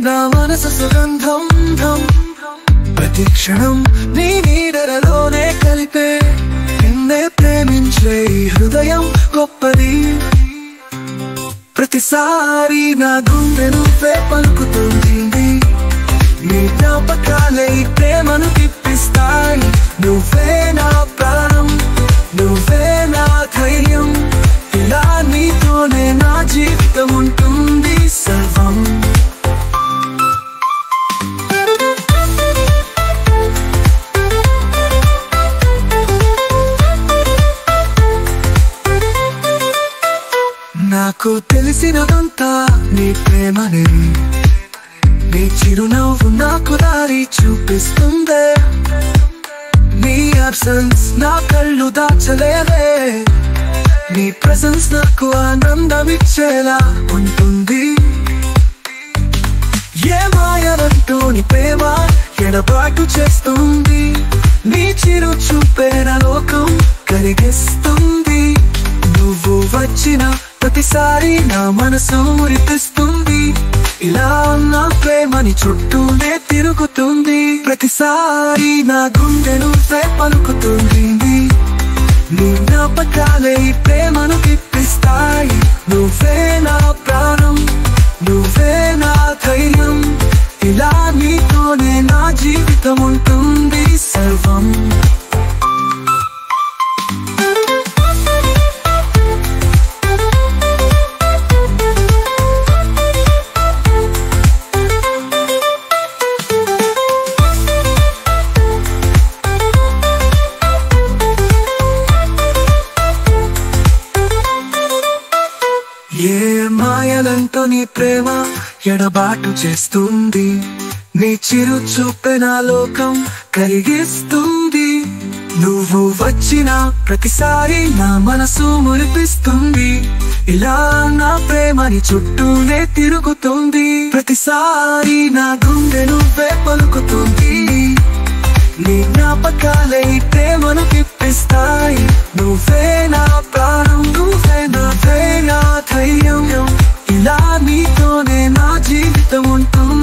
నా మనసు సుగంధం ధం. ప్రతి క్షణం నీ నీడలలోనే కలిపే నిన్నే ప్రేమించే ఈ హృదయం గొప్పది ప్రతిసారి నా గుండె నువ్వే పలుకుతుంది నీ జ్ఞాపకాలే ఈ ప్రేమను తిప్పిస్తాయి నువ్వే నా ప్రాణం నువ్వే నా ధైర్యం ఇలా నీతోనే నా జీవితం ఉంటుంది సర్వం నాకు తెలిసినదంతా నీ ప్రేమని నీ చిరునవ్వు నాకు దారి చూపిస్తుందే నీ అబ్సెన్స్ నా కళ్ళు దాచలేదే నీ ప్రెసెన్స్ నాకు ఆనందం ఇచ్చేలా ఉంటుంది ఏ మాయలంటూ నీ ప్రేమ ఎడబాటు చేస్తుంది నీ చిరు చూపే నా లోకం కరిగిస్తుంది నువ్వు వచ్చిన ప్రతిసారి నా మనసు మురిపిస్తుంది ఇలా నా ప్రేమని చుట్టూనే తిరుగుతుంది ప్రతిసారి నా గుండె నువ్వే పలుకుతుంది నీ జ్ఞాపకాలే ఈ ప్రేమను తిప్పిస్తాయి నువ్వే నా ప్రాణం నువ్వే నా ధైర్యం ఇలా నీతోనే నా జీవితం ఉంటుంది సర్వం ఏ మాయలంతో నీ ప్రేమ ఎడబాటు చేస్తుంది నీ చిరు చూపే నా లోకం కరిగిస్తుంది నువ్వు వచ్చిన ప్రతిసారి నా మనసు మురిపిస్తుంది ఇలా నా ప్రేమని చుట్టూనే తిరుగుతుంది ప్రతిసారి నా గుండె నువ్వే పలుకుతుంది నీ జ్ఞాపకాలే ఈ ప్రేమను తిప్పిస్తాయి నువ్వే నా ప్రాణం నువ్వే నావే నా ధైర్యం ఇలా నీతోనే నా జీవితం ఉంటుంది